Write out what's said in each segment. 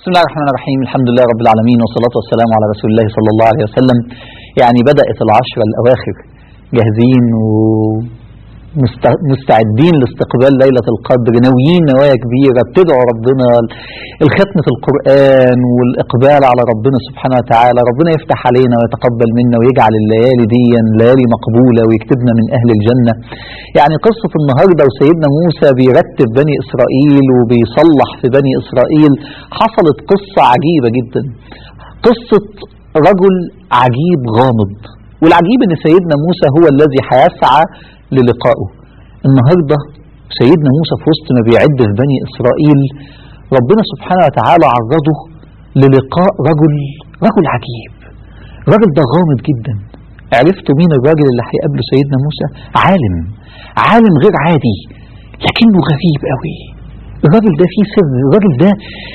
بسم الله الرحمن الرحيم الحمد لله رب العالمين والصلاة والسلام على رسول الله صلى الله عليه وسلم يعني بدأت العشرة الأواخر جاهزين ومستعدين لاستقبال ليلة القدر ناويين نوايا كبيرة بتدعوا ربنا الختم في القرآن والإقبال على ربنا سبحانه وتعالى ربنا يفتح علينا ويتقبل منا ويجعل الليالي دي ليالي مقبولة ويكتبنا من أهل الجنة يعني قصة النهاردة وسيدنا موسى بيرتب بني إسرائيل وبيصلح في بني إسرائيل حصلت قصة عجيبة جدا قصة رجل عجيب غامض والعجيب ان سيدنا موسى هو الذي هيسعى للقائه النهاردة سيدنا موسى في وسط ما بيعد في بني إسرائيل ربنا سبحانه وتعالى عرضه للقاء رجل رجل عجيب الراجل ده غامض جدا عرفتوا مين الراجل اللي هيقابله سيدنا موسى عالم عالم غير عادي لكنه غريب قوي الراجل ده فيه سر الراجل ده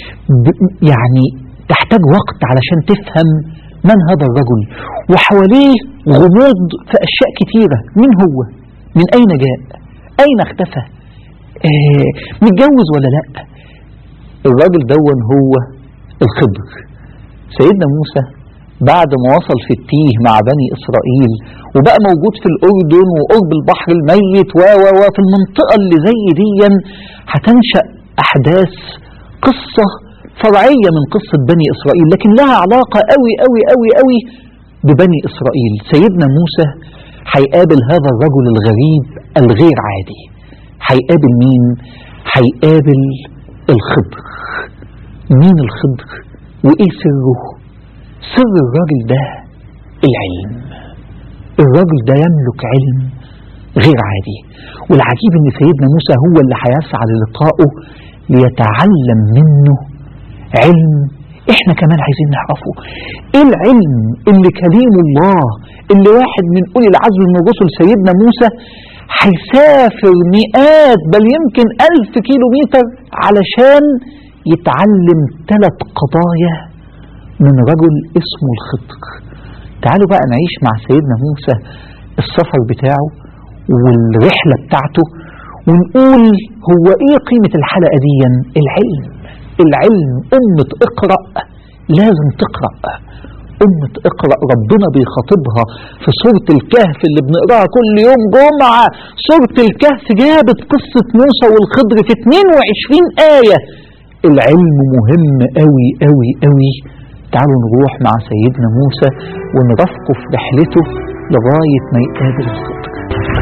يعني تحتاج وقت علشان تفهم من هذا الرجل وحواليه غموض في أشياء كثيرة مين هو من أين جاء أين اختفى آه متجوز ولا لا الراجل دون هو الخضر سيدنا موسى بعد ما وصل في التيه مع بني إسرائيل وبقى موجود في الأردن وقرب البحر الميت و و و في المنطقة اللي زي دي هتنشأ أحداث قصة فرعية من قصة بني إسرائيل لكن لها علاقة قوي قوي قوي قوي ببني إسرائيل سيدنا موسى هيقابل هذا الرجل الغريب الغير عادي هيقابل مين هيقابل الخضر مين الخضر وايه سره سر الراجل ده العلم الراجل ده يملك علم غير عادي والعجيب ان سيدنا موسى هو اللي هيسعى للقائه ليتعلم منه علم احنا كمان عايزين نعرفه ايه العلم اللي كليم الله اللي واحد من اولي العزم من الرسل سيدنا موسى هيسافر مئات بل يمكن ألف كيلو متر علشان يتعلم ثلاث قضايا من رجل اسمه الخضر تعالوا بقى نعيش مع سيدنا موسى السفر بتاعه والرحلة بتاعته ونقول هو ايه قيمة الحلقة دي العلم العلم أمة اقرأ لازم تقرأ أمة اقرأ ربنا بيخاطبها في سورة الكهف اللي بنقراها كل يوم جمعة سورة الكهف جابت قصة موسى والخضر في 22 آية العلم مهم قوي قوي قوي تعالوا نروح مع سيدنا موسى ونرافقه في رحلته لغاية ما يقابل الخضر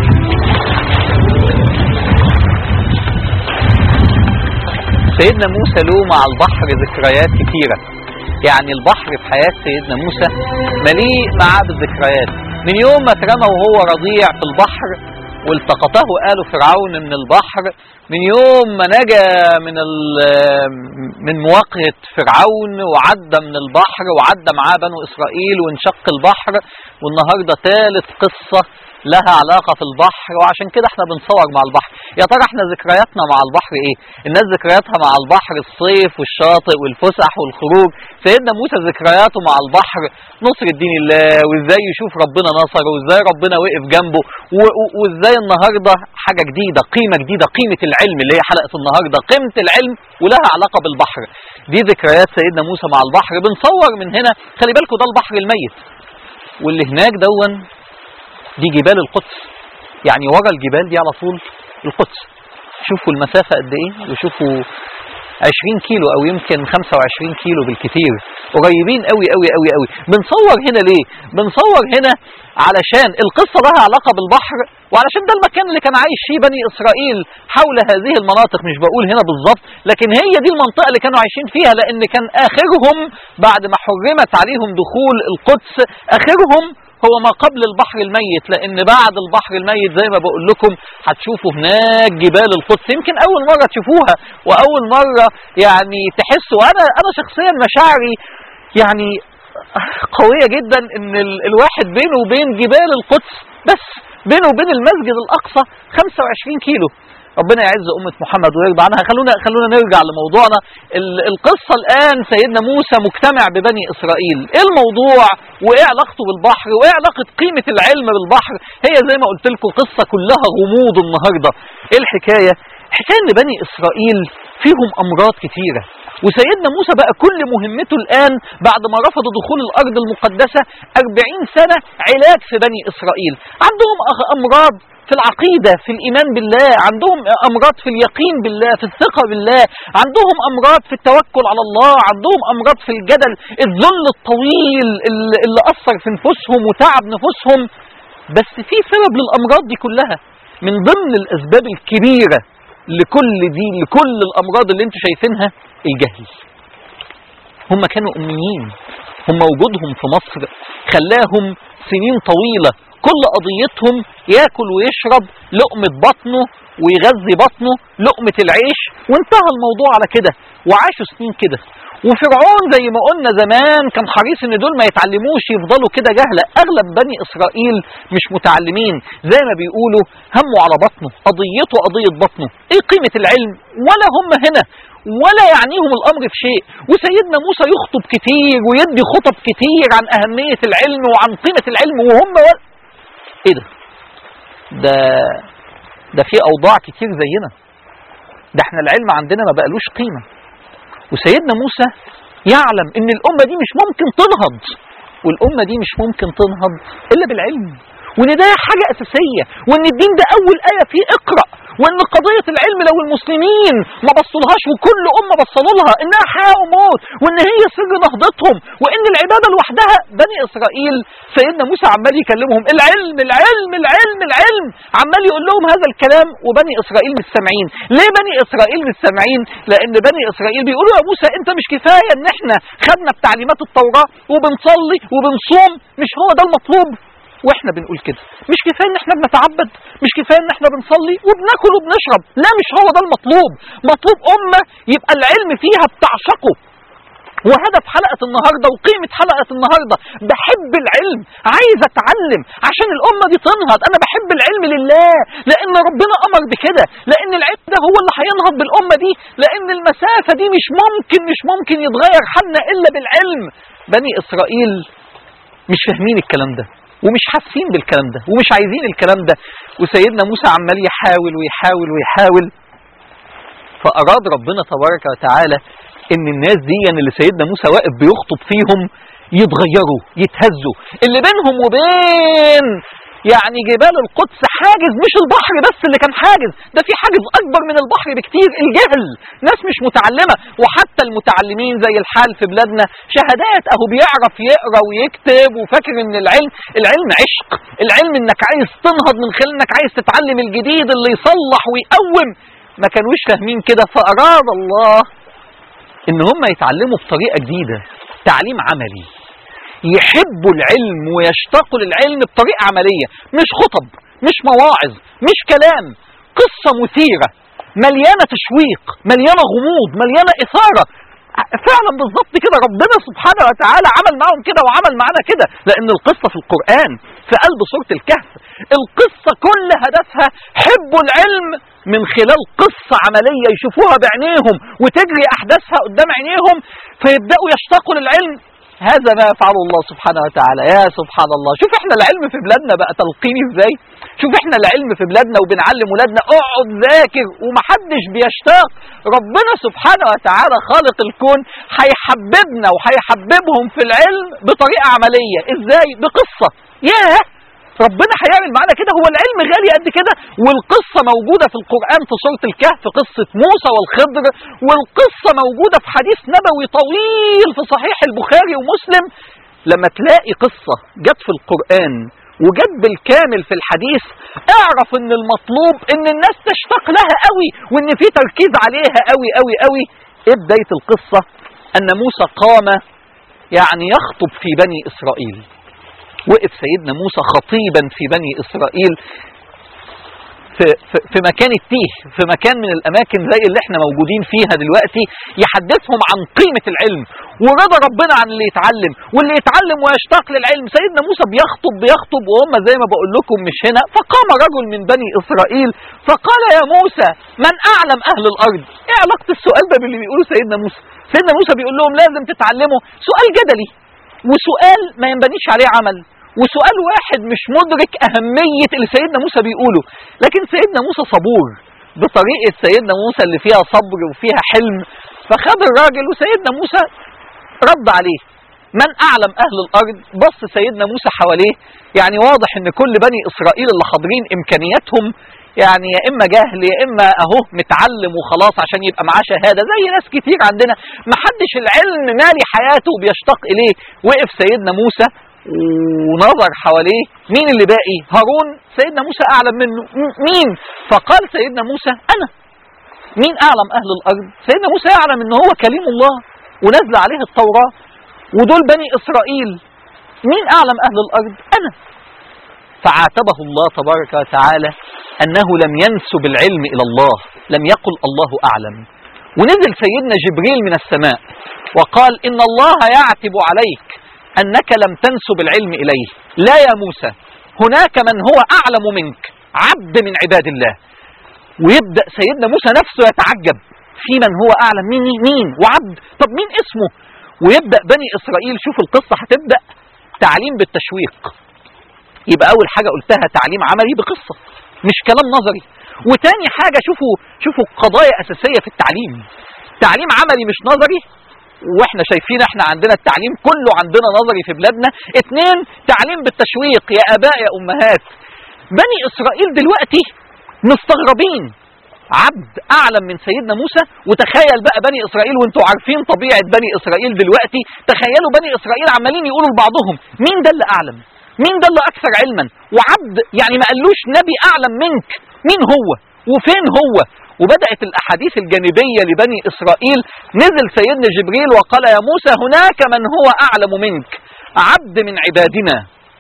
سيدنا موسى له مع البحر ذكريات كثيرة يعني البحر في حياة سيدنا موسى مليء معاه بالذكريات من يوم ما اترمى وهو رضيع في البحر والتقطه آل فرعون من البحر من يوم ما نجا من من مواقهة فرعون وعدى من البحر وعدى معاه بنو إسرائيل وانشق البحر والنهاردة ثالث قصة لها علاقة في البحر وعشان كده احنا بنصور مع البحر يا ترى احنا ذكرياتنا مع البحر ايه الناس ذكرياتها مع البحر الصيف والشاطئ والفسح والخروج سيدنا موسى ذكرياته مع البحر نصر الدين الله وازاي يشوف ربنا نصره وازاي ربنا وقف جنبه وازاي النهاردة حاجة جديدة قيمة جديدة قيمة العلم اللي هي حلقة النهاردة قيمة العلم ولها علاقة بالبحر دي ذكريات سيدنا موسى مع البحر بنصور من هنا خلي بالكم ده البحر الميت واللي هناك دون دي جبال القدس يعني ورا الجبال دي على طول القدس شوفوا المسافة قد ايه وشوفوا 20 كيلو او يمكن 25 كيلو بالكثير قريبين قوي قوي قوي قوي بنصور هنا ليه بنصور هنا علشان القصة لها علاقة بالبحر وعلشان ده المكان اللي كان عايش فيه بني اسرائيل حول هذه المناطق مش بقول هنا بالظبط لكن هي دي المنطقة اللي كانوا عايشين فيها لان كان اخرهم بعد ما حرمت عليهم دخول القدس اخرهم هو ما قبل البحر الميت لان بعد البحر الميت زي ما بقول لكم هتشوفوا هناك جبال القدس يمكن اول مرة تشوفوها واول مرة يعني تحسوا انا انا شخصيا مشاعري يعني قوية جدا ان الواحد بينه وبين جبال القدس بس بينه وبين المسجد الاقصى 25 كيلو ربنا يعز أمة محمد ويرضى عنها خلونا خلونا نرجع لموضوعنا القصة الآن سيدنا موسى مجتمع ببني إسرائيل إيه الموضوع وإيه علاقته بالبحر وإيه علاقة قيمة العلم بالبحر هي زي ما قلت لكم قصة كلها غموض النهاردة إيه الحكاية حكاية إن بني إسرائيل فيهم أمراض كتيرة وسيدنا موسى بقى كل مهمته الآن بعد ما رفضوا دخول الأرض المقدسة أربعين سنة علاج في بني إسرائيل عندهم أخ- أمراض في العقيدة في الإيمان بالله عندهم أمراض في اليقين بالله في الثقة بالله عندهم أمراض في التوكل على الله عندهم أمراض في الجدل الذل الطويل اللي اللي أثر في نفوسهم وتعب نفوسهم بس في سبب للأمراض دي كلها من ضمن الأسباب الكبيرة لكل دي لكل الأمراض اللي انتوا شايفينها الجهل هم كانوا أميين هم وجودهم في مصر خلاهم سنين طويلة كل قضيتهم ياكل ويشرب لقمة بطنه ويغذي بطنه لقمة العيش وانتهى الموضوع على كده وعاشوا سنين كده وفرعون زي ما قلنا زمان كان حريص ان دول ما يتعلموش يفضلوا كده جهلة اغلب بني اسرائيل مش متعلمين زي ما بيقولوا همه على بطنه قضيته قضية بطنه ايه قيمة العلم ولا هم هنا ولا يعنيهم الامر في شيء وسيدنا موسى يخطب كتير ويدي خطب كتير عن اهمية العلم وعن قيمة العلم وهم و... ايه ده ده ده في اوضاع كتير زينا ده احنا العلم عندنا ما بقالوش قيمة وسيدنا موسى يعلم ان الامة دي مش ممكن تنهض والامة دي مش ممكن تنهض الا بالعلم وان ده حاجة اساسية وان الدين ده اول اية فيه اقرأ وان قضية العلم لو المسلمين ما بصلهاش وكل امة بصلوا لها انها حياة وموت وان هي سر نهضتهم وان العبادة لوحدها بني اسرائيل سيدنا موسى عمال يكلمهم العلم العلم العلم العلم عمال يقول لهم هذا الكلام وبني اسرائيل مش سامعين ليه بني اسرائيل مش سامعين لان بني اسرائيل بيقولوا يا موسى انت مش كفاية ان احنا خدنا بتعليمات التوراة وبنصلي وبنصوم مش هو ده المطلوب واحنا بنقول كده مش كفايه ان احنا بنتعبد مش كفايه ان احنا بنصلي وبناكل وبنشرب لا مش هو ده المطلوب مطلوب امه يبقى العلم فيها بتعشقه وهدف حلقة النهاردة وقيمة حلقة النهاردة بحب العلم عايز اتعلم عشان الامة دي تنهض انا بحب العلم لله لان ربنا امر بكده لان العلم ده هو اللي هينهض بالامة دي لان المسافة دي مش ممكن مش ممكن يتغير حالنا الا بالعلم بني اسرائيل مش فاهمين الكلام ده ومش حاسين بالكلام ده ومش عايزين الكلام ده وسيدنا موسى عمال يحاول ويحاول ويحاول فأراد ربنا تبارك وتعالى ان الناس دي يعني اللي سيدنا موسى واقف بيخطب فيهم يتغيروا يتهزوا اللي بينهم وبين يعني جبال القدس حاجز مش البحر بس اللي كان حاجز ده في حاجز اكبر من البحر بكتير الجهل ناس مش متعلمه وحتى المتعلمين زي الحال في بلادنا شهادات اهو بيعرف يقرا ويكتب وفاكر ان العلم العلم عشق العلم انك عايز تنهض من خلال انك عايز تتعلم الجديد اللي يصلح ويقوم ما كانوش فاهمين كده فاراد الله ان هم يتعلموا بطريقه جديده تعليم عملي يحبوا العلم ويشتاقوا للعلم بطريقه عمليه مش خطب مش مواعظ مش كلام قصه مثيره مليانه تشويق مليانه غموض مليانه اثاره فعلا بالظبط كده ربنا سبحانه وتعالى عمل معهم كده وعمل معانا كده لان القصه في القران في قلب سوره الكهف القصه كل هدفها حبوا العلم من خلال قصه عمليه يشوفوها بعينيهم وتجري احداثها قدام عينيهم فيبداوا يشتاقوا للعلم هذا ما يفعله الله سبحانه وتعالى يا سبحان الله شوف احنا العلم في بلادنا بقى تلقيني ازاي شوف احنا العلم في بلادنا وبنعلم ولادنا اقعد ذاكر ومحدش بيشتاق ربنا سبحانه وتعالى خالق الكون هيحببنا وهيحببهم في العلم بطريقة عملية ازاي بقصة ياه ربنا هيعمل معانا كده هو العلم غالي قد كده والقصة موجودة في القرآن في سورة الكهف قصة موسى والخضر والقصة موجودة في حديث نبوي طويل في صحيح البخاري ومسلم لما تلاقي قصة جت في القرآن وجت بالكامل في الحديث اعرف ان المطلوب ان الناس تشتاق لها قوي وان في تركيز عليها قوي قوي قوي ايه بداية القصة ان موسى قام يعني يخطب في بني اسرائيل وقف سيدنا موسى خطيبا في بني اسرائيل في, في, في مكان التيه في مكان من الاماكن زي اللي احنا موجودين فيها دلوقتي يحدثهم عن قيمة العلم ورضا ربنا عن اللي يتعلم واللي يتعلم ويشتاق للعلم سيدنا موسى بيخطب بيخطب وهم زي ما بقول لكم مش هنا فقام رجل من بني اسرائيل فقال يا موسى من اعلم اهل الارض ايه علاقة السؤال ده باللي بيقوله سيدنا موسى سيدنا موسى بيقول لهم لازم تتعلموا سؤال جدلي وسؤال ما ينبنيش عليه عمل وسؤال واحد مش مدرك أهمية اللي سيدنا موسى بيقوله لكن سيدنا موسى صبور بطريقة سيدنا موسى اللي فيها صبر وفيها حلم فخد الراجل وسيدنا موسى رد عليه من اعلم اهل الارض بص سيدنا موسى حواليه يعني واضح ان كل بني اسرائيل اللي حاضرين امكانياتهم يعني يا اما جهل يا اما اهو متعلم وخلاص عشان يبقى معاه شهاده زي ناس كتير عندنا ما حدش العلم مالي حياته وبيشتاق اليه وقف سيدنا موسى ونظر حواليه مين اللي باقي هارون سيدنا موسى اعلم منه م- مين فقال سيدنا موسى انا مين اعلم اهل الارض سيدنا موسى يعلم ان هو كليم الله ونزل عليه التوراه ودول بني اسرائيل مين اعلم اهل الارض انا فعاتبه الله تبارك وتعالى انه لم ينسب العلم الى الله لم يقل الله اعلم ونزل سيدنا جبريل من السماء وقال ان الله يعتب عليك انك لم تنسب العلم اليه لا يا موسى هناك من هو اعلم منك عبد من عباد الله ويبدا سيدنا موسى نفسه يتعجب في من هو اعلم مني مين وعبد طب مين اسمه ويبدا بني اسرائيل شوف القصه هتبدا تعليم بالتشويق يبقى اول حاجه قلتها تعليم عملي بقصه مش كلام نظري وتاني حاجه شوفوا شوفوا قضايا اساسيه في التعليم تعليم عملي مش نظري واحنا شايفين احنا عندنا التعليم كله عندنا نظري في بلادنا اتنين تعليم بالتشويق يا اباء يا امهات بني اسرائيل دلوقتي مستغربين عبد اعلم من سيدنا موسى وتخيل بقى بني اسرائيل وانتوا عارفين طبيعه بني اسرائيل دلوقتي تخيلوا بني اسرائيل عمالين يقولوا لبعضهم مين ده اللي اعلم مين ده اللي اكثر علما وعبد يعني ما قالوش نبي اعلم منك مين هو وفين هو وبدات الاحاديث الجانبيه لبني اسرائيل نزل سيدنا جبريل وقال يا موسى هناك من هو اعلم منك عبد من عبادنا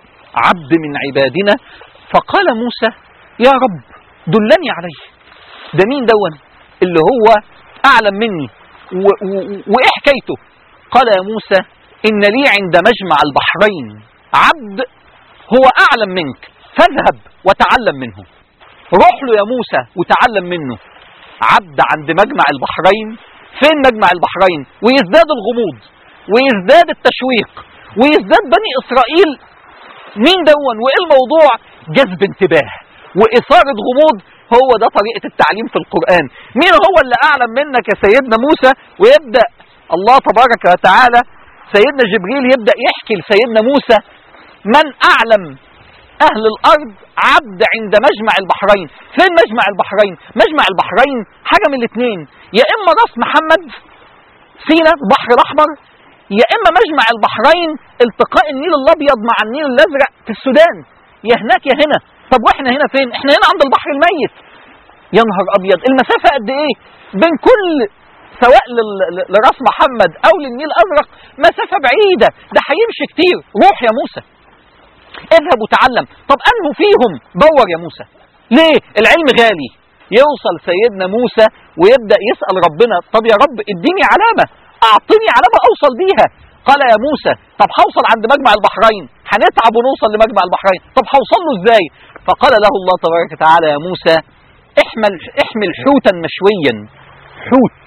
عبد من عبادنا فقال موسى يا رب دلني عليه ده مين دون اللي هو اعلم مني و و وايه حكايته قال يا موسى ان لي عند مجمع البحرين عبد هو اعلم منك فاذهب وتعلم منه روح له يا موسى وتعلم منه عبد عند مجمع البحرين فين مجمع البحرين ويزداد الغموض ويزداد التشويق ويزداد بني اسرائيل مين دون وايه الموضوع جذب انتباه واثاره غموض هو ده طريقه التعليم في القران مين هو اللي اعلم منك يا سيدنا موسى ويبدا الله تبارك وتعالى سيدنا جبريل يبدا يحكي لسيدنا موسى من اعلم اهل الارض عبد عند مجمع البحرين فين مجمع البحرين مجمع البحرين حاجه من الاثنين يا اما راس محمد سينا البحر الاحمر يا اما مجمع البحرين التقاء النيل الابيض مع النيل الازرق في السودان يا هناك يا هنا طب واحنا هنا فين احنا هنا عند البحر الميت يا نهار ابيض المسافه قد ايه بين كل سواء لل- لراس محمد او للنيل الازرق مسافه بعيده ده هيمشي كتير روح يا موسى اذهب وتعلم طب انه فيهم دور يا موسى ليه العلم غالي يوصل سيدنا موسى ويبدا يسال ربنا طب يا رب اديني علامه اعطني علامه اوصل بيها قال يا موسى طب هوصل عند مجمع البحرين هنتعب ونوصل لمجمع البحرين طب هوصل له ازاي فقال له الله تبارك وتعالى يا موسى احمل احمل حوتا مشويا حوت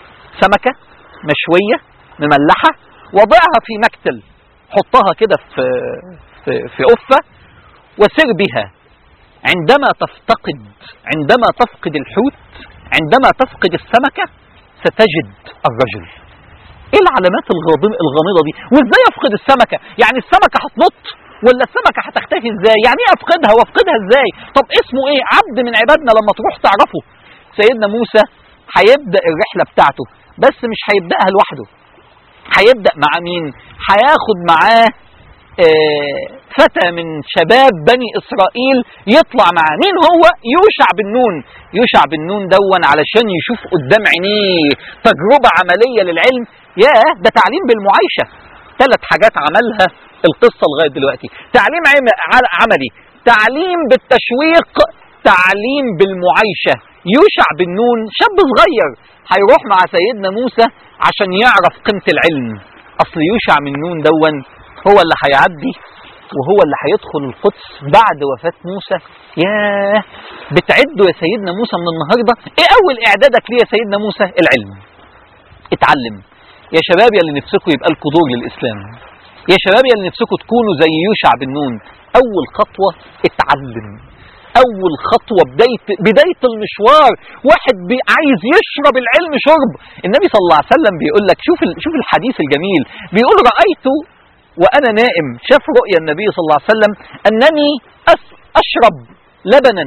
سمكه مشويه مملحه وضعها في مكتل حطها كده في في في قفه وسر بها عندما تفتقد عندما تفقد الحوت عندما تفقد السمكه ستجد الرجل ايه العلامات الغاضم- الغامضه دي وازاي افقد السمكه يعني السمكه هتنط ولا السمكه هتختفي ازاي يعني ايه افقدها وافقدها ازاي طب اسمه ايه عبد من عبادنا لما تروح تعرفه سيدنا موسى هيبدا الرحله بتاعته بس مش هيبداها لوحده هيبدا مع مين هياخد معاه آه، فتى من شباب بني اسرائيل يطلع معاه مين هو يوشع بن نون يوشع بن نون دون علشان يشوف قدام عينيه تجربه عمليه للعلم ياه ده تعليم بالمعايشه ثلاث حاجات عملها القصه لغايه دلوقتي تعليم عم- ع- عملي تعليم بالتشويق تعليم بالمعايشه يوشع بن نون شاب صغير هيروح مع سيدنا موسى عشان يعرف قيمه العلم اصل يوشع من نون دون هو اللي هيعدي وهو اللي هيدخل القدس بعد وفاة موسى ياه بتعدوا يا سيدنا موسى من النهاردة ايه اول اعدادك ليه يا سيدنا موسى العلم اتعلم يا شباب يا اللي نفسكم يبقى لكم دور للاسلام يا شباب يا اللي نفسكم تكونوا زي يوشع بن نون اول خطوة اتعلم اول خطوه بدايه بدايه المشوار واحد بي عايز يشرب العلم شرب النبي صلى الله عليه وسلم بيقول لك شوف ال- شوف الحديث الجميل بيقول رايت وانا نائم شاف رؤيا النبي صلى الله عليه وسلم انني أس- اشرب لبنا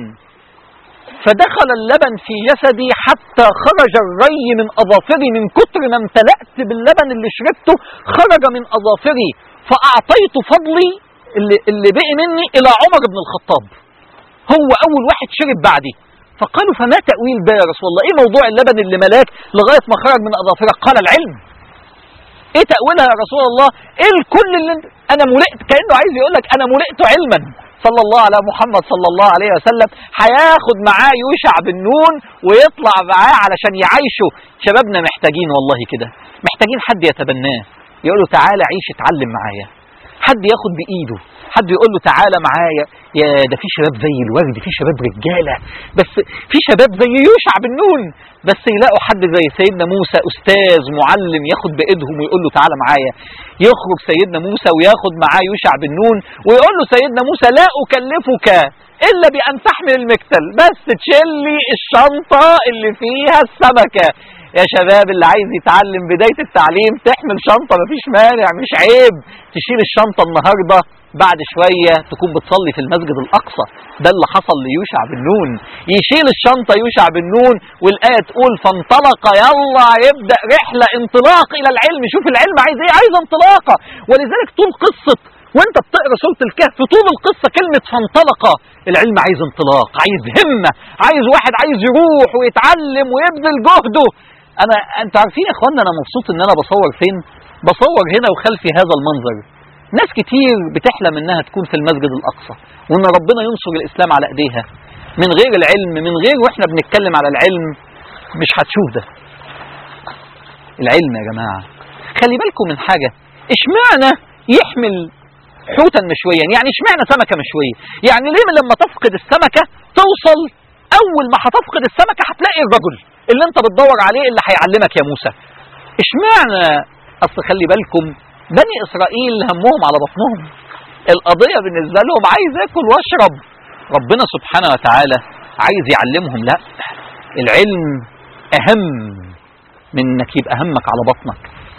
فدخل اللبن في جسدي حتى خرج الري من اظافري من كتر ما امتلأت باللبن اللي شربته خرج من اظافري فاعطيت فضلي اللي, اللي بقي مني الى عمر بن الخطاب هو اول واحد شرب بعدي فقالوا فما تأويل ده يا رسول الله ايه موضوع اللبن اللي ملاك لغاية ما خرج من اظافرك قال العلم ايه تأويلها يا رسول الله ايه الكل اللي انت انا ملئت كأنه عايز يقول لك انا ملئت علما صلى الله على محمد صلى الله عليه وسلم هياخد معاه يوشع بن نون ويطلع معاه علشان يعيشه شبابنا محتاجين والله كده محتاجين حد يتبناه يقول له تعالى عيش اتعلم معايا حد ياخد بايده حد يقول له تعالى معايا يا ده في شباب زي الورد في شباب رجاله بس في شباب زي يوشع بن نون بس يلاقوا حد زي سيدنا موسى استاذ معلم ياخد بايدهم ويقول له تعالى معايا يخرج سيدنا موسى وياخد معاه يوشع بن نون ويقول له سيدنا موسى لا اكلفك الا بان تحمل المكتل بس تشيل لي الشنطه اللي فيها السمكه يا شباب اللي عايز يتعلم بداية التعليم تحمل شنطة مفيش مانع مش عيب تشيل الشنطة النهاردة بعد شوية تكون بتصلي في المسجد الأقصى ده اللي حصل ليوشع بن نون يشيل الشنطة يوشع بن نون والآية تقول فانطلق يلا يبدأ رحلة انطلاق إلى العلم شوف العلم عايز إيه عايز انطلاقة ولذلك طول قصة وانت بتقرا سوره الكهف طول القصه كلمه فانطلق العلم عايز انطلاق عايز همه عايز واحد عايز يروح ويتعلم ويبذل جهده انا انتوا عارفين يا اخوانا انا مبسوط ان انا بصور فين بصور هنا وخلفي هذا المنظر ناس كتير بتحلم انها تكون في المسجد الاقصى وان ربنا ينصر الاسلام على ايديها من غير العلم من غير واحنا بنتكلم على العلم مش هتشوف ده العلم يا جماعه خلي بالكم من حاجه اشمعنى يحمل حوتا مشويا يعني اشمعنى سمكه مشويه يعني ليه لما تفقد السمكه توصل اول ما هتفقد السمكه هتلاقي الرجل اللي انت بتدور عليه اللي هيعلمك يا موسى اشمعنى اصل خلي بالكم بني اسرائيل همهم على بطنهم القضيه بالنسبه لهم عايز اكل واشرب ربنا سبحانه وتعالى عايز يعلمهم لا العلم اهم من انك يبقى همك على بطنك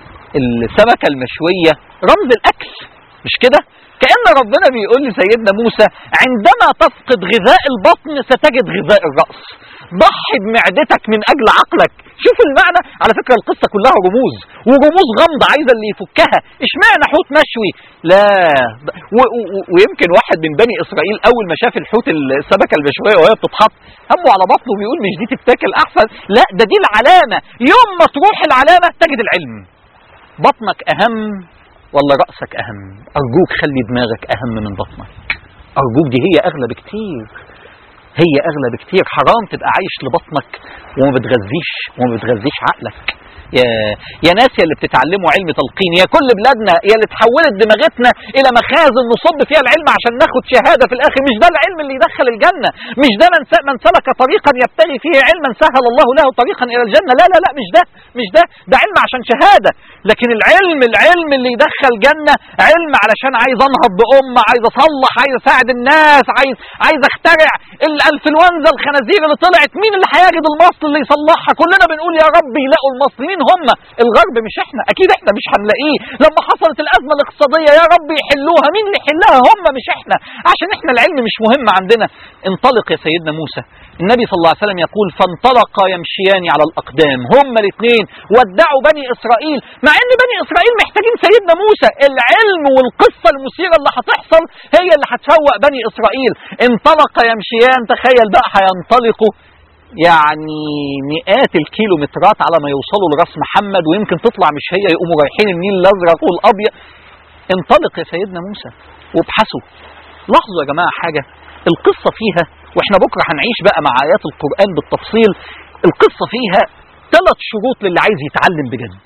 السمكه المشويه رمز الاكل مش كده كأن ربنا بيقول لسيدنا موسى عندما تفقد غذاء البطن ستجد غذاء الرأس ضحي بمعدتك من أجل عقلك شوف المعنى على فكرة القصة كلها رموز ورموز غامضة عايزة اللي يفكها اشمعنى حوت مشوي لا و و ويمكن واحد من بني إسرائيل أول ما شاف الحوت السمكة المشوية وهي بتتحط همه على بطنه بيقول مش دي تتاكل أحسن لا ده دي العلامة يوم ما تروح العلامة تجد العلم بطنك أهم ولا رأسك أهم أرجوك خلي دماغك أهم من بطنك أرجوك دي هي أغلى بكتير هي أغلى بكتير حرام تبقى عايش لبطنك وما بتغذيش وما بتغذيش عقلك يا يا ناس يا اللي بتتعلموا علم تلقين يا كل بلادنا يا اللي تحولت دماغتنا الى مخازن نصب فيها العلم عشان ناخد شهاده في الاخر مش ده العلم اللي يدخل الجنه مش ده من س- من سلك طريقا يبتغي فيه علما سهل الله له طريقا الى الجنه لا لا لا مش ده مش ده ده علم عشان شهاده لكن العلم العلم اللي يدخل جنه علم علشان عايز انهض بامه عايز اصلح عايز اساعد الناس عايز عايز اخترع الانفلونزا الخنازير اللي طلعت مين اللي هيجد المصل اللي يصلحها كلنا بنقول يا رب يلاقوا المصل مين هم الغرب مش احنا اكيد احنا مش هنلاقيه لما حصلت الازمه الاقتصاديه يا رب يحلوها مين اللي يحلها هم مش احنا عشان احنا العلم مش مهم عندنا انطلق يا سيدنا موسى النبي صلى الله عليه وسلم يقول فانطلقا يمشيان على الاقدام هما الاثنين ودعوا بني اسرائيل مع ان بني اسرائيل محتاجين سيدنا موسى العلم والقصه المثيره اللي هتحصل هي اللي هتفوق بني اسرائيل انطلق يمشيان تخيل بقى هينطلقوا يعني مئات الكيلومترات على ما يوصلوا لراس محمد ويمكن تطلع مش هي يقوموا رايحين النيل الازرق والابيض انطلق يا سيدنا موسى وابحثوا لاحظوا يا جماعه حاجه القصه فيها واحنا بكره هنعيش بقى مع ايات القران بالتفصيل القصه فيها ثلاث شروط للي عايز يتعلم بجد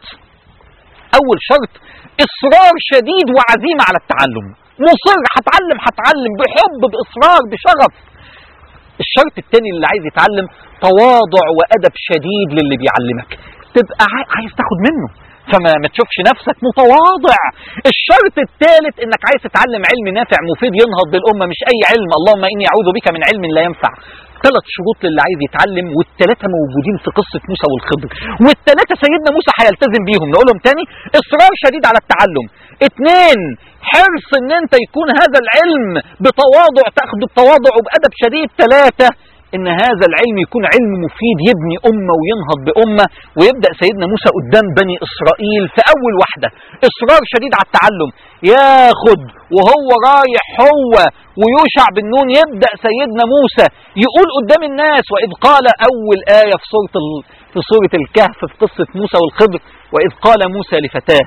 اول شرط اصرار شديد وعزيمه على التعلم مصر هتعلم هتعلم بحب باصرار بشغف الشرط الثاني اللي عايز يتعلم تواضع وادب شديد للي بيعلمك تبقى عاي- عايز تاخد منه فما ما تشوفش نفسك متواضع الشرط الثالث انك عايز تتعلم علم نافع مفيد ينهض بالامه مش اي علم اللهم اني اعوذ بك من علم لا ينفع ثلاث شروط للي عايز يتعلم والثلاثه موجودين في قصه موسى والخضر والثلاثه سيدنا موسى هيلتزم بيهم نقولهم تاني اصرار شديد على التعلم اثنين حرص ان انت يكون هذا العلم بتواضع تاخده بتواضع وبادب شديد ثلاثه ان هذا العلم يكون علم مفيد يبني امه وينهض بامه ويبدا سيدنا موسى قدام بني اسرائيل في اول واحده اصرار شديد على التعلم ياخد وهو رايح هو ويوشع بن نون يبدا سيدنا موسى يقول قدام الناس واذ قال اول ايه في سوره ال... في سوره الكهف في قصه موسى والخضر واذ قال موسى لفتاه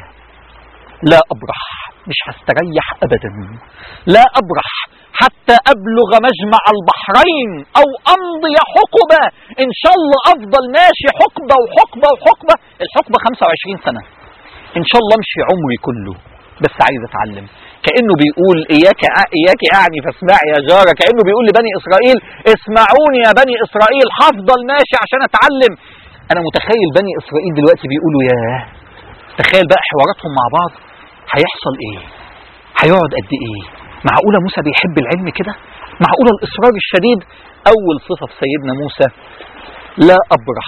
لا ابرح مش هستريح ابدا لا ابرح حتى ابلغ مجمع البحرين او امضي حقبه ان شاء الله افضل ماشي حقبه وحقبه وحقبه الحقبه 25 سنه ان شاء الله امشي عمري كله بس عايز اتعلم كانه بيقول اياك اياك اعني فاسمعي يا جاره كانه بيقول لبني اسرائيل اسمعوني يا بني اسرائيل هفضل ماشي عشان اتعلم انا متخيل بني اسرائيل دلوقتي بيقولوا ياه تخيل بقى حواراتهم مع بعض هيحصل ايه هيقعد قد ايه معقوله موسى بيحب العلم كده معقوله الاصرار الشديد اول صفه في سيدنا موسى لا ابرح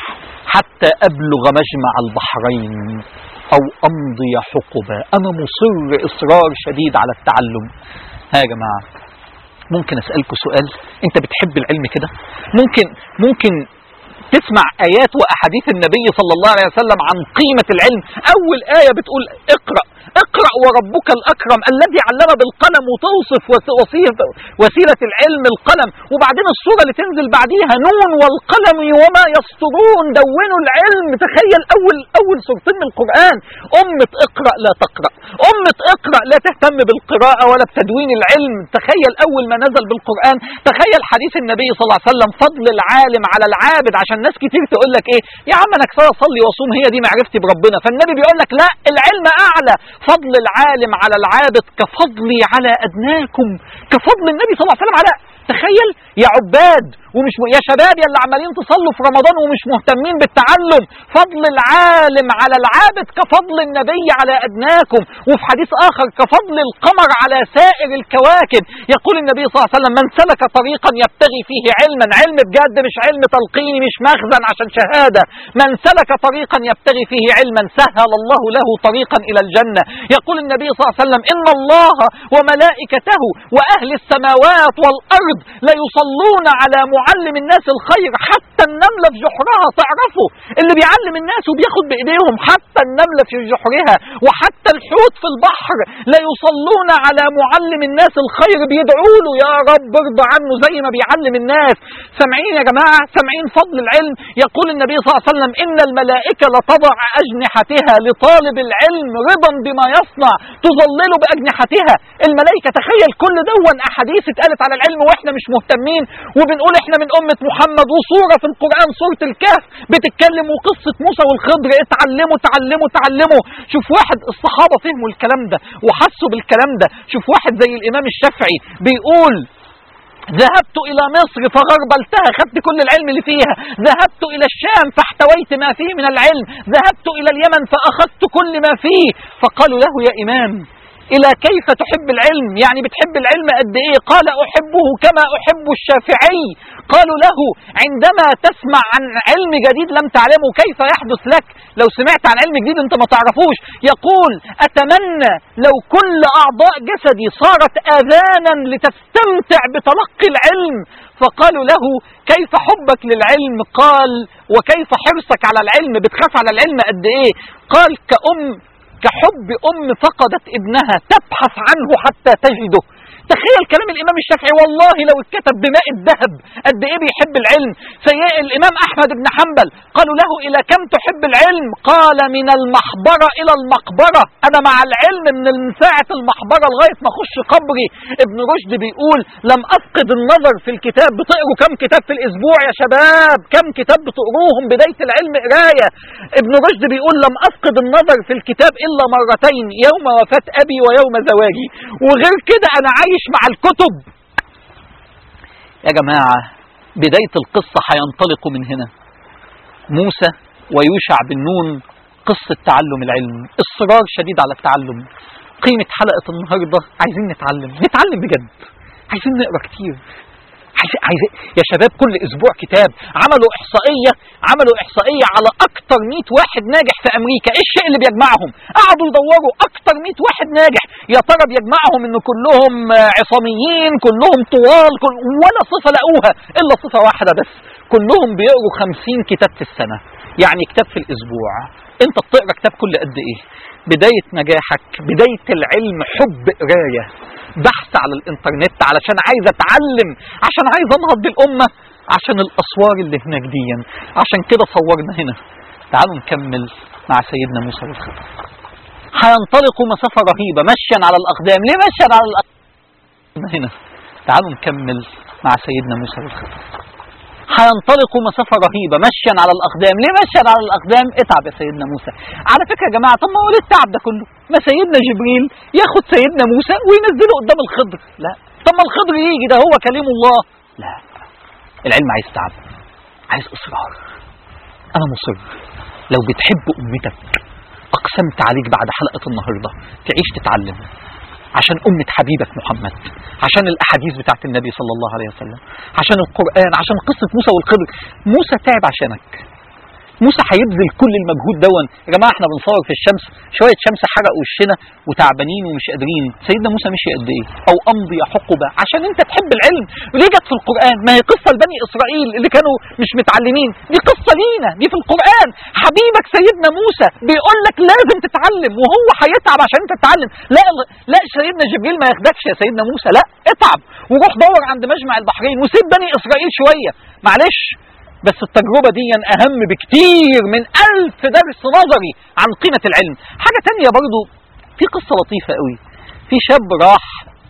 حتى ابلغ مجمع البحرين او امضي حقبه انا مصر اصرار شديد على التعلم ها يا جماعه ممكن اسالكم سؤال انت بتحب العلم كده ممكن ممكن تسمع آيات وأحاديث النبي صلى الله عليه وسلم عن قيمة العلم أول آية بتقول اقرأ اقرأ وربك الأكرم الذي علم بالقلم وتوصف وسيلة, وسيلة العلم القلم وبعدين الصورة اللي تنزل بعديها نون والقلم وما يسطرون دونوا العلم تخيل أول أول سورتين من القرآن أمة اقرأ لا تقرأ أمة اقرأ لا تهتم بالقراءة ولا بتدوين العلم تخيل أول ما نزل بالقرآن تخيل حديث النبي صلى الله عليه وسلم فضل العالم على العابد عشان ناس كتير تقول لك ايه يا عم انا كفايه اصلي واصوم هي دي معرفتي بربنا فالنبي بيقول لك لا العلم اعلى فضل العالم على العابد كفضلي على ادناكم كفضل النبي صلى الله عليه وسلم على تخيل يا عباد ومش م... يا شباب يا اللي عمالين تصلوا في رمضان ومش مهتمين بالتعلم فضل العالم على العابد كفضل النبي على ادناكم وفي حديث اخر كفضل القمر على سائر الكواكب يقول النبي صلى الله عليه وسلم من سلك طريقا يبتغي فيه علما علم بجد مش علم تلقيني مش مخزن عشان شهاده من سلك طريقا يبتغي فيه علما سهل الله له طريقا الى الجنه يقول النبي صلى الله عليه وسلم ان الله وملائكته واهل السماوات والارض لا يصلون على معلم الناس الخير حتى النملة في جحرها تعرفوا اللي بيعلم الناس وبياخد بإيديهم حتى النملة في جحرها وحتى الحوت في البحر لا يصلون على معلم الناس الخير بيدعوا له يا رب ارضى عنه زي ما بيعلم الناس سامعين يا جماعة سامعين فضل العلم يقول النبي صلى الله عليه وسلم إن الملائكة لتضع أجنحتها لطالب العلم رضا بما يصنع تظلله بأجنحتها الملائكة تخيل كل دون أحاديث اتقالت على العلم واحنا مش مهتمين وبنقول احنا من أمة محمد وصورة في القرآن سورة الكهف بتتكلم وقصة موسى والخضر اتعلموا تعلموا تعلموا شوف واحد الصحابة فهموا الكلام ده وحسوا بالكلام ده شوف واحد زي الإمام الشافعي بيقول ذهبت إلى مصر فغربلتها خدت كل العلم اللي فيها ذهبت إلى الشام فاحتويت ما فيه من العلم ذهبت إلى اليمن فأخذت كل ما فيه فقالوا له يا إمام إلى كيف تحب العلم يعني بتحب العلم قد إيه قال أحبه كما أحب الشافعي قالوا له عندما تسمع عن علم جديد لم تعلمه كيف يحدث لك لو سمعت عن علم جديد انت ما تعرفوش يقول أتمنى لو كل أعضاء جسدي صارت آذانا لتستمتع بتلقي العلم فقالوا له كيف حبك للعلم قال وكيف حرصك على العلم بتخاف على العلم قد ايه قال كأم كحب أم فقدت ابنها تبحث عنه حتى تجده تخيل كلام الإمام الشافعي والله لو اتكتب بماء الذهب قد إيه بيحب العلم سيء الإمام أحمد بن حنبل قالوا له إلى كم تحب العلم قال من المحبرة إلى المقبرة أنا مع العلم من ساعة المحبرة لغاية ما أخش قبري ابن رشد بيقول لم أفقد النظر في الكتاب بتقروا كم كتاب في الأسبوع يا شباب كم كتاب بتقروهم بداية العلم قراية ابن رشد بيقول لم أفقد النظر في الكتاب إلا مرتين يوم وفاة أبي ويوم زواجي وغير كده أنا عايش مع الكتب يا جماعة بداية القصة هينطلق من هنا موسى ويوشع بن نون قصة تعلم العلم إصرار شديد على التعلم قيمة حلقة النهاردة عايزين نتعلم نتعلم بجد عايزين نقرأ كتير عايز عايز يا شباب كل اسبوع كتاب عملوا احصائيه عملوا احصائيه على اكتر 100 واحد ناجح في امريكا ايه الشيء اللي بيجمعهم قعدوا يدوروا اكتر 100 واحد ناجح يا ترى بيجمعهم ان كلهم آه، عصاميين كلهم طوال كل ولا صفه لقوها الا صفه واحده بس كلهم بيقروا 50 كتاب في السنه يعني كتاب في الاسبوع انت بتقرا كتاب كل قد ايه بدايه نجاحك بدايه العلم حب قرايه بحث على الانترنت علشان عايز اتعلم عشان عايز انهض بالامه عشان الاسوار اللي هناك دي عشان كده صورنا هنا تعالوا نكمل مع سيدنا موسى والخضر هينطلقوا مسافه رهيبه مشيا على الاقدام ليه مشيا على الاقدام هنا تعالوا نكمل مع سيدنا موسى والخضر هينطلقوا مسافه رهيبه مشيا على الاقدام ليه مشيا على الاقدام اتعب يا سيدنا موسى على فكره يا جماعه طب ما هو ليه التعب ده كله ما سيدنا جبريل ياخد سيدنا موسى وينزله قدام الخضر لا طب ما الخضر يجي ده هو كليم الله لا العلم عايز تعب عايز اصرار انا مصر لو بتحب امتك اقسمت عليك بعد حلقه النهارده تعيش تتعلم عشان أمة حبيبك محمد عشان الأحاديث بتاعت النبي صلى الله عليه وسلم عشان القرآن عشان قصة موسى والخضر موسى تعب عشانك موسى هيبذل كل المجهود دون يا جماعه احنا بنصور في الشمس شويه شمس حرقوا وشنا وتعبانين ومش قادرين سيدنا موسى مشي قد ايه او امضي حقبه عشان انت تحب العلم ليه جت في القران ما هي قصه لبني اسرائيل اللي كانوا مش متعلمين دي قصه لينا دي في القران حبيبك سيدنا موسى بيقول لك لازم تتعلم وهو هيتعب عشان انت تتعلم لا لا سيدنا جبريل ما ياخدكش يا سيدنا موسى لا اتعب وروح دور عند مجمع البحرين وسيب بني اسرائيل شويه معلش بس التجربة دي أهم بكتير من ألف درس نظري عن قيمة العلم حاجة تانية برضو في قصة لطيفة قوي في شاب راح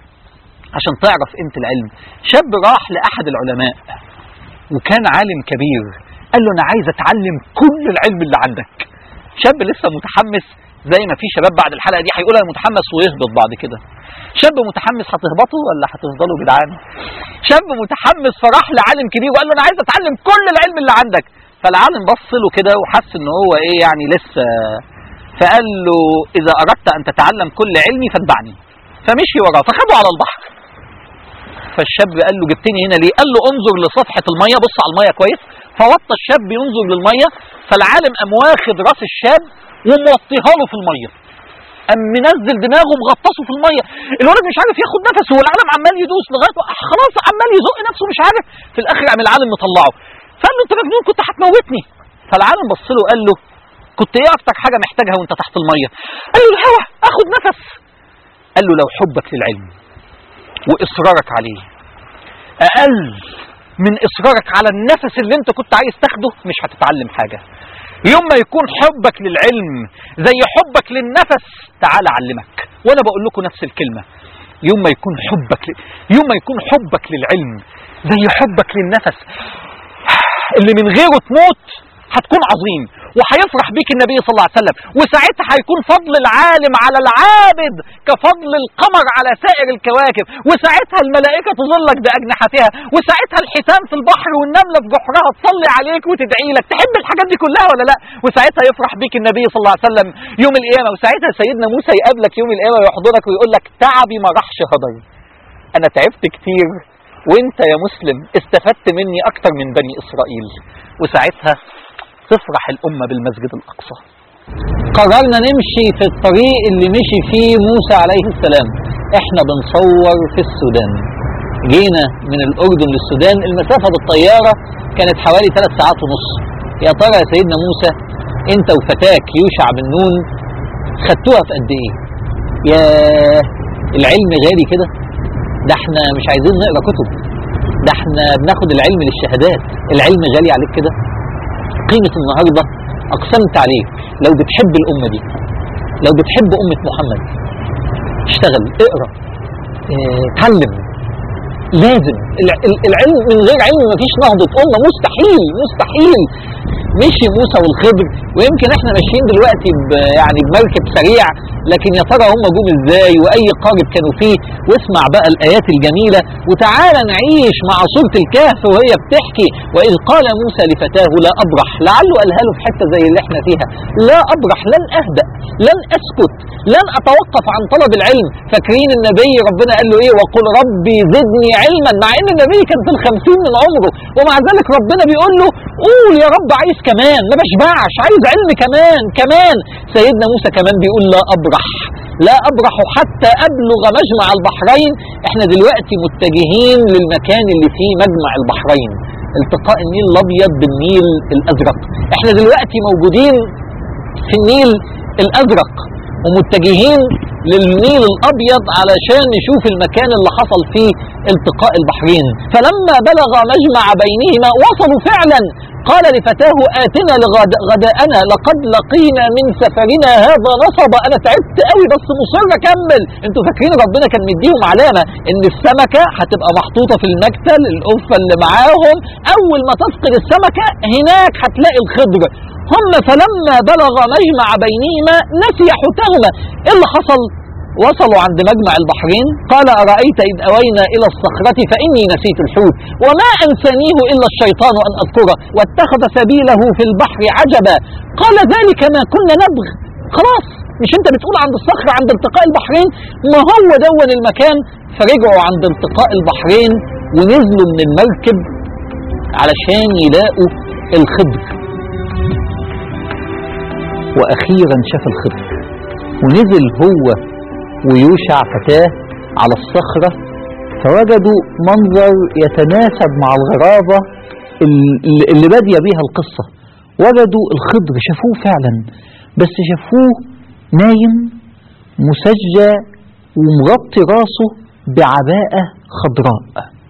عشان تعرف قيمة العلم شاب راح لأحد العلماء وكان عالم كبير قال له أنا عايز أتعلم كل العلم اللي عندك شاب لسه متحمس زي ما في شباب بعد الحلقة دي هيقول أنا متحمس ويهبط بعد كده شاب متحمس هتهبطوا ولا هتفضلوا جدعان شاب متحمس فراح لعالم كبير وقال له انا عايز اتعلم كل العلم اللي عندك فالعالم بص له كده وحس ان هو ايه يعني لسه فقال له اذا اردت ان تتعلم كل علمي فاتبعني فمشي وراه فخده على البحر فالشاب قال له جبتني هنا ليه؟ قال له انظر لصفحه الميه بص على الميه كويس فوطى الشاب ينظر للميه فالعالم قام واخد راس الشاب وموطيها له في الميه قام منزل دماغه مغطسه في الميه الولد مش عارف ياخد نفسه والعالم عمال يدوس لغايه خلاص عمال يزق نفسه مش عارف في الاخر قام العالم مطلعه فقال له انت مجنون كنت هتموتني فالعالم بص له قال له كنت ايه اكتر حاجه محتاجها وانت تحت الميه قال له الهوا اخد نفس قال له لو حبك للعلم واصرارك عليه اقل من اصرارك على النفس اللي انت كنت عايز تاخده مش هتتعلم حاجه يوم ما يكون حبك للعلم زي حبك للنفس تعال اعلمك وانا بقول لكم نفس الكلمه يوم ما يكون حبك ل... يوم ما يكون حبك للعلم زي حبك للنفس اللي من غيره تموت هتكون عظيم وهيفرح بيك النبي صلى الله عليه وسلم وساعتها هيكون فضل العالم على العابد كفضل القمر على سائر الكواكب وساعتها الملائكة تظلك بأجنحتها وساعتها الحيتان في البحر والنملة في جحرها تصلي عليك وتدعي لك تحب الحاجات دي كلها ولا لا وساعتها يفرح بيك النبي صلى الله عليه وسلم يوم القيامة وساعتها سيدنا موسى يقابلك يوم القيامة ويحضرك ويقول لك تعبي ما راحش هدر أنا تعبت كتير وانت يا مسلم استفدت مني اكتر من بني اسرائيل وساعتها تفرح الامه بالمسجد الاقصى قررنا نمشي في الطريق اللي مشي فيه موسى عليه السلام احنا بنصور في السودان جينا من الاردن للسودان المسافه بالطياره كانت حوالي ثلاث ساعات ونص يا ترى يا سيدنا موسى انت وفتاك يوشع بن نون خدتوها في قد ايه يا العلم غالي كده ده احنا مش عايزين نقرا كتب ده احنا بناخد العلم للشهادات العلم غالي عليك كده قيمة النهاردة أقسمت عليك لو بتحب الأمة دي لو بتحب أمة محمد اشتغل اقرا اه، اتعلم لازم الع- ال- العلم من غير علم مفيش نهضة أمة مستحيل مستحيل مشي موسى والخضر ويمكن احنا ماشيين دلوقتي ب يعني بمركب سريع لكن يا ترى هم جم ازاي واي قارب كانوا فيه واسمع بقى الايات الجميله وتعالى نعيش مع سوره الكهف وهي بتحكي واذ قال موسى لفتاه لا ابرح لعله قالها له في حته زي اللي احنا فيها لا ابرح لن اهدأ لن اسكت لن اتوقف عن طلب العلم فاكرين النبي ربنا قال له ايه وقل ربي زدني علما مع ان النبي كان في الخمسين من عمره ومع ذلك ربنا بيقول له قول يا رب عايز كمان ما بشبعش عايز علم كمان كمان سيدنا موسى كمان بيقول لا ابرح لا ابرح حتى ابلغ مجمع البحرين احنا دلوقتي متجهين للمكان اللي فيه مجمع البحرين التقاء النيل الابيض بالنيل الازرق احنا دلوقتي موجودين في النيل الازرق ومتجهين للنيل الابيض علشان نشوف المكان اللي حصل فيه التقاء البحرين فلما بلغ مجمع بينهما وصلوا فعلا قال لفتاه آتنا لغداءنا لقد لقينا من سفرنا هذا نصب أنا تعبت قوي بس مصر أكمل أنتوا فاكرين ربنا كان مديهم علامة إن السمكة هتبقى محطوطة في المكتل القفة اللي معاهم أول ما تفقد السمكة هناك هتلاقي الخضر هم فلما بلغ مجمع بينهما نسي حوتهما إيه اللي حصل وصلوا عند مجمع البحرين قال أرأيت إذ أوينا إلى الصخرة فإني نسيت الحوت وما أنسانيه إلا الشيطان أن أذكره واتخذ سبيله في البحر عجبا قال ذلك ما كنا نبغ خلاص مش انت بتقول عند الصخرة عند التقاء البحرين ما هو دون المكان فرجعوا عند التقاء البحرين ونزلوا من المركب علشان يلاقوا الخضر واخيرا شاف الخضر ونزل هو ويوشع فتاه على الصخرة فوجدوا منظر يتناسب مع الغرابة ال- اللي بادية بيها القصة وجدوا الخضر شافوه فعلا بس شافوه نايم مسجى ومغطي راسه بعباءة خضراء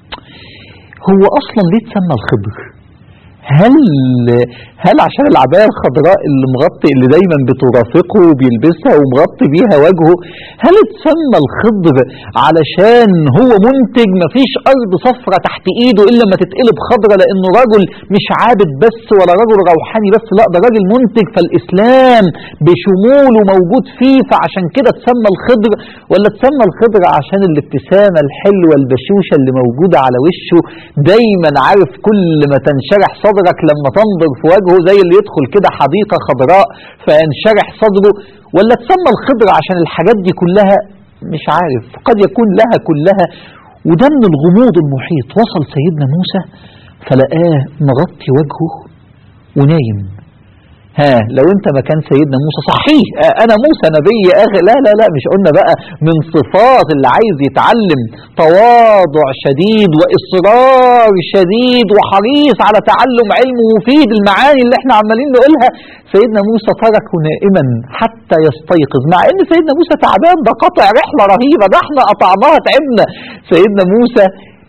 هو أصلا ليه اتسمى الخضر هل هل عشان العباية الخضراء اللي مغطي اللي دايما بترافقه وبيلبسها ومغطي بيها وجهه هل اتسمى الخضر علشان هو منتج مفيش ارض صفرة تحت ايده الا لما تتقلب خضرة لانه رجل مش عابد بس ولا رجل روحاني بس لا ده راجل منتج فالاسلام بشموله موجود فيه فعشان كده اتسمى الخضر ولا اتسمى الخضر عشان الابتسامة الحلوة البشوشة اللي موجودة على وشه دايما عارف كل ما تنشرح صدرك لما تنظر في وجهه زي اللي يدخل كده حديقة خضراء فينشرح صدره ولا تسمى الخضر عشان الحاجات دي كلها مش عارف قد يكون لها كلها وده من الغموض المحيط وصل سيدنا موسى فلقاه مغطي وجهه ونايم ها لو انت مكان سيدنا موسى صحيح آه، انا موسى نبي اخي لا لا لا مش قلنا بقى من صفات اللي عايز يتعلم تواضع شديد واصرار شديد وحريص على تعلم علم مفيد المعاني اللي احنا عمالين نقولها سيدنا موسى تركه نائما حتى يستيقظ مع ان سيدنا موسى تعبان ده قطع رحله رهيبه ده احنا قطعناها تعبنا سيدنا موسى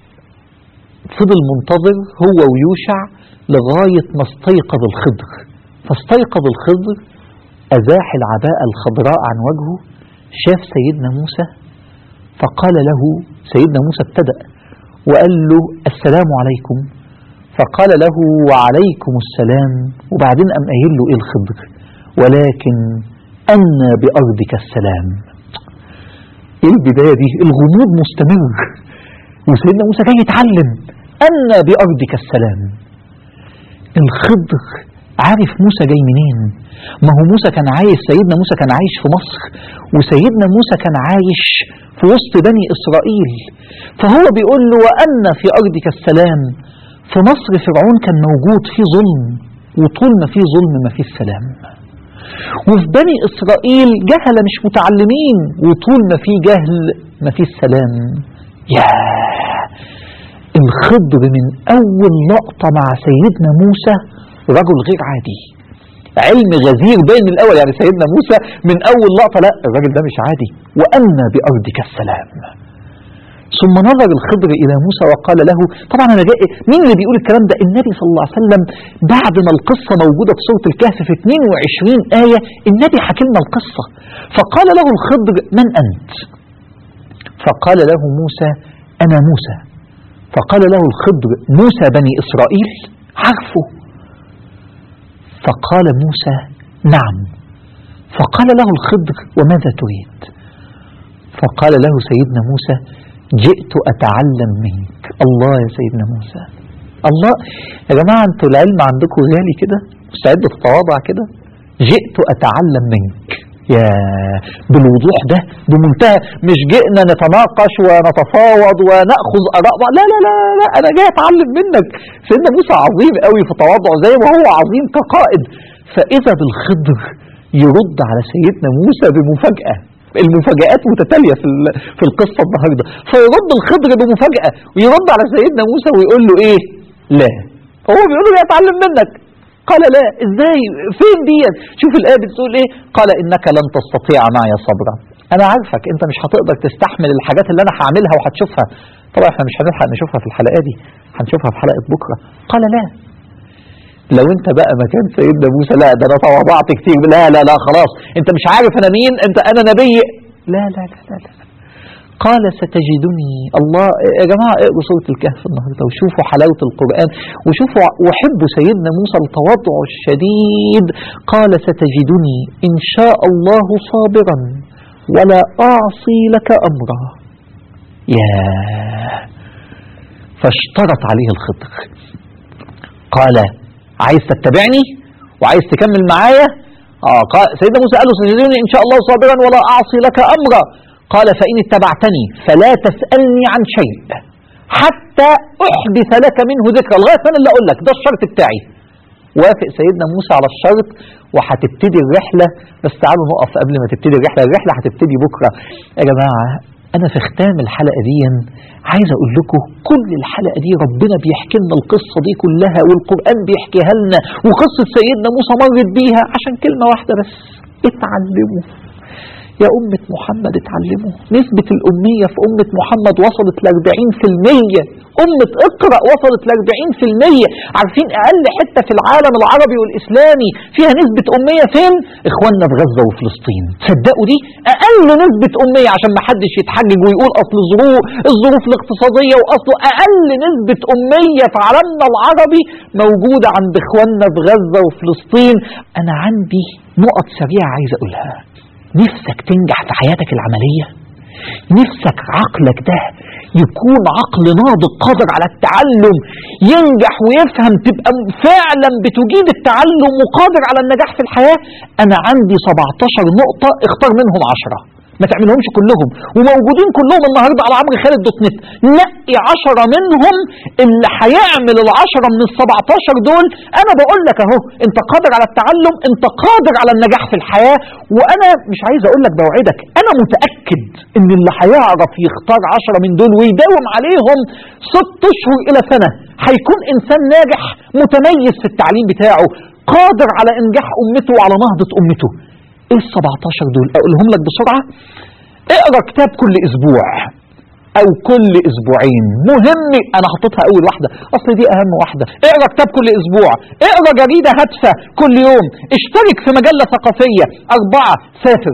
فضل منتظر هو ويوشع لغايه ما استيقظ الخضر فاستيقظ الخضر أزاح العباءة الخضراء عن وجهه شاف سيدنا موسى فقال له سيدنا موسى ابتدأ وقال له السلام عليكم فقال له وعليكم السلام وبعدين قام قايل له ايه الخضر ولكن أن بأرضك السلام ايه البداية دي الغموض مستمر وسيدنا موسى جاي يتعلم أن بأرضك السلام الخضر عارف موسى جاي منين ما هو موسى كان عايش سيدنا موسى كان عايش في مصر وسيدنا موسى كان عايش في وسط بني إسرائيل فهو بيقول له وأن في أرضك السلام في مصر فرعون كان موجود في ظلم وطول ما في ظلم ما في السلام وفي بني إسرائيل جهلة مش متعلمين وطول ما في جهل ما في السلام ياه الخضر من أول لقطة مع سيدنا موسى رجل غير عادي علم غزير باين من الاول يعني سيدنا موسى من اول لقطه لا الراجل ده مش عادي وان بارضك السلام ثم نظر الخضر الى موسى وقال له طبعا انا جاي مين اللي بيقول الكلام ده النبي صلى الله عليه وسلم بعد ما القصه موجوده في سوره الكهف في 22 ايه النبي حكى لنا القصه فقال له الخضر من انت فقال له موسى انا موسى فقال له الخضر موسى بني اسرائيل عارفه فقال موسى نعم فقال له الخضر وماذا تريد فقال له سيدنا موسى جئت أتعلم منك الله يا سيدنا موسى الله يا جماعة انتوا العلم عندكم غالي كده مستعد تتواضع كده جئت أتعلم منك يا بالوضوح ده بمنتهى مش جئنا نتناقش ونتفاوض ونأخذ آراء بعض. لا لا لا لا أنا جاي أتعلم منك سيدنا موسى عظيم قوي في تواضعه زي ما هو عظيم كقائد فإذا بالخضر يرد على سيدنا موسى بمفاجأة المفاجآت متتالية في ال- في القصة النهاردة فيرد الخضر بمفاجأة ويرد على سيدنا موسى ويقول له إيه لا هو بيقول له أتعلم منك قال لا ازاي فين ديت شوف الآية بتقول ايه قال انك لن تستطيع معي صبرا انا عارفك انت مش هتقدر تستحمل الحاجات اللي انا هعملها وهتشوفها طبعا احنا مش هنلحق نشوفها في الحلقة دي هنشوفها في حلقة بكرة قال لا لو انت بقى مكان سيدنا موسى لا ده انا تواضعت كتير لا لا لا خلاص انت مش عارف انا مين انت انا نبي لا لا لا لا, لا. قال ستجدني الله يا جماعة اقروا سورة الكهف النهاردة وشوفوا حلاوة القرآن وشوفوا وحبوا سيدنا موسى التواضع الشديد قال ستجدني إن شاء الله صابرا ولا أعصي لك أمرا يا فاشترط عليه الخضر قال عايز تتبعني وعايز تكمل معايا آه قال سيدنا موسى قال له ستجدني إن شاء الله صابرا ولا أعصي لك أمرا قال فإن اتبعتني فلا تسألني عن شيء حتى أحدث لك منه ذكرى لغاية أنا اللي أقول لك ده الشرط بتاعي وافق سيدنا موسى على الشرط وهتبتدي الرحلة بس تعالوا نقف قبل ما تبتدي الرحلة الرحلة هتبتدي بكرة يا جماعة أنا في ختام الحلقة دي عايز أقول لكم كل الحلقة دي ربنا بيحكي لنا القصة دي كلها والقرآن بيحكيها لنا وقصة سيدنا موسى مرت بيها عشان كلمة واحدة بس اتعلموا يا أمة محمد اتعلموا نسبة الأمية في أمة محمد وصلت ل 40% أمة اقرأ وصلت ل 40% عارفين أقل حتة في العالم العربي والإسلامي فيها نسبة أمية فين؟ إخواننا في غزة وفلسطين صدقوا دي أقل نسبة أمية عشان ما حدش يتحجج ويقول أصل الظروف الظروف الاقتصادية وأصل أقل نسبة أمية في عالمنا العربي موجودة عند إخواننا في غزة وفلسطين أنا عندي نقط سريعة عايز أقولها نفسك تنجح في حياتك العملية نفسك عقلك ده يكون عقل ناضج قادر على التعلم ينجح ويفهم تبقى فعلا بتجيد التعلم وقادر على النجاح في الحياة أنا عندي 17 نقطة اختار منهم 10 ما تعملهمش كلهم وموجودين كلهم النهارده على عمرو خالد دوت نت نقي 10 منهم اللي هيعمل ال10 من ال 17 دول انا بقول لك اهو انت قادر على التعلم انت قادر على النجاح في الحياه وانا مش عايز اقول لك بوعدك انا متاكد ان اللي هيعرف يختار 10 من دول ويداوم عليهم ست اشهر الى سنه هيكون انسان ناجح متميز في التعليم بتاعه قادر على انجاح امته وعلى نهضه امته ايه ال 17 دول اقولهم لك بسرعه اقرا كتاب كل اسبوع او كل اسبوعين مهم انا حطيتها اول واحده اصل دي اهم واحده اقرا كتاب كل اسبوع اقرا جريده هادفه كل يوم اشترك في مجله ثقافيه اربعه سافر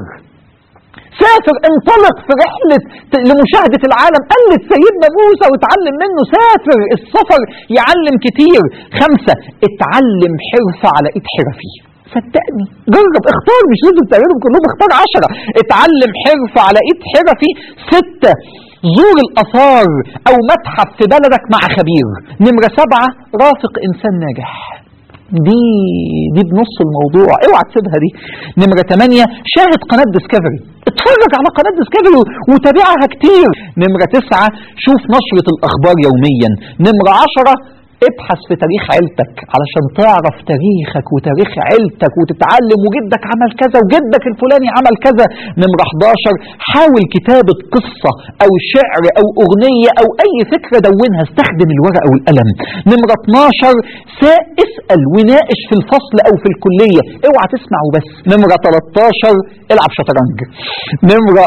سافر انطلق في رحلة ت- لمشاهدة العالم قلد سيدنا موسى واتعلم منه سافر السفر يعلم كتير خمسة اتعلم حرفة على ايد حرفي صدقني جرب اختار مش لازم تعملهم كلهم اختار عشرة اتعلم حرفة على ايد حرفي ستة زور الآثار أو متحف في بلدك مع خبير نمرة سبعة رافق إنسان ناجح دي دي بنص الموضوع اوعى تسيبها دي نمرة 8 شاهد قناة ديسكفري اتفرج على قناة ديسكفري وتابعها كتير نمرة 9 شوف نشرة الأخبار يوميا نمرة 10 ابحث في تاريخ عيلتك علشان تعرف تاريخك وتاريخ عيلتك وتتعلم وجدك عمل كذا وجدك الفلاني عمل كذا نمرة 11 حاول كتابة قصة أو شعر أو أغنية أو أي فكرة دونها استخدم الورقة والقلم نمرة 12 سا اسأل وناقش في الفصل أو في الكلية اوعى تسمع وبس نمرة 13 العب شطرنج نمرة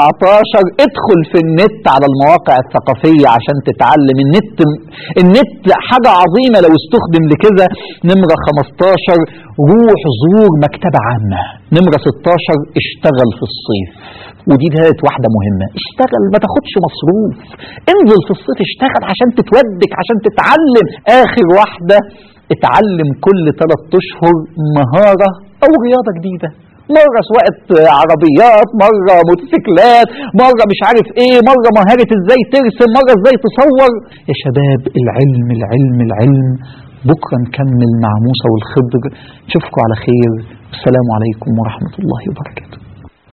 14 ادخل في النت على المواقع الثقافية عشان تتعلم النت النت حاجة عظيمة لو استخدم لكذا نمرة 15 روح زور مكتبة عامة نمرة 16 اشتغل في الصيف ودي كانت واحدة مهمة اشتغل ما تاخدش مصروف انزل في الصيف اشتغل عشان تتودك عشان تتعلم اخر واحدة اتعلم كل ثلاث اشهر مهارة او رياضة جديدة مرة سواقة عربيات مرة موتوسيكلات مرة مش عارف ايه مرة مهارة ازاي ترسم مرة ازاي تصور يا شباب العلم العلم العلم بكرة نكمل مع موسى والخضر نشوفكم على خير السلام عليكم ورحمة الله وبركاته